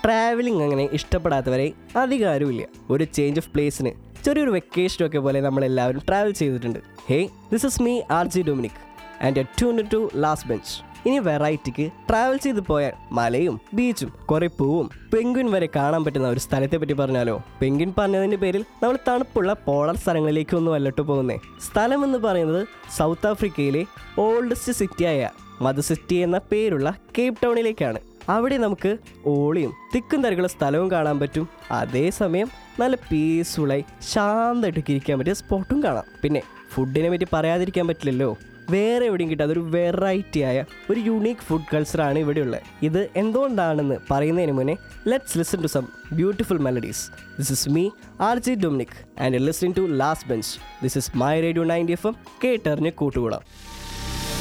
travelling അങ്ങനെ ഇഷ്ടപ്പെടാത്തവരെ അധികം ആരുമില്ല ഒരു ചേഞ്ച് ഓഫ് പ്ലേസിന് ചെറിയൊരു വെക്കേഷനൊക്കെ പോലെ നമ്മളെല്ലാവരും ട്രാവൽ ചെയ്തിട്ടുണ്ട് hey this is me R J Dominic and tune to last bench ഇനി വെറൈറ്റിക്ക് ട്രാവൽ ചെയ്ത് പോയാൽ മലയും ബീച്ചും കുറെ പൂവും പെൻഗ്വിൻ വരെ കാണാൻ പറ്റുന്ന ഒരു സ്ഥലത്തെ പറ്റി പറഞ്ഞാലോ പെൻഗ്വിൻ പറഞ്ഞതിന്റെ പേരിൽ നമ്മൾ തണുപ്പുള്ള പോളർ സ്ഥലങ്ങളിലേക്കൊന്നും അല്ലട്ട് പോകുന്നേ സ്ഥലം എന്ന് പറയുന്നത് സൗത്ത് ആഫ്രിക്കയിലെ ഓൾഡസ്റ്റ് സിറ്റിയായ മദർ സിറ്റി എന്ന പേരുള്ള കേപ്പ് ടൗണിലേക്കാണ് അവിടെ നമുക്ക് ഓളിയും തിക്കും തരകുള്ള സ്ഥലവും കാണാൻ പറ്റും അതേസമയം നല്ല പീസ്ഫുള്ളായി ശാന്തമായിട്ടൊക്കെ ഇരിക്കാൻ പറ്റിയ സ്പോട്ടും കാണാം പിന്നെ ഫുഡിനെ പറ്റി പറയാതിരിക്കാൻ പറ്റില്ലല്ലോ വേറെ എവിടെയും കിട്ടാത്ത ഒരു വെറൈറ്റി ആയ ഒരു യുണീക്ക് ഫുഡ് കൾച്ചറാണ് ഇവിടെയുള്ളത് ഇത് എന്തുകൊണ്ടാണെന്ന് പറയുന്നതിന് മുന്നേ let's listen to some beautiful melodies this is me R J Dominic and listening to last bench this is my radio ninety F M കേട്ടറിഞ്ഞ് കൂട്ടുകൂടാം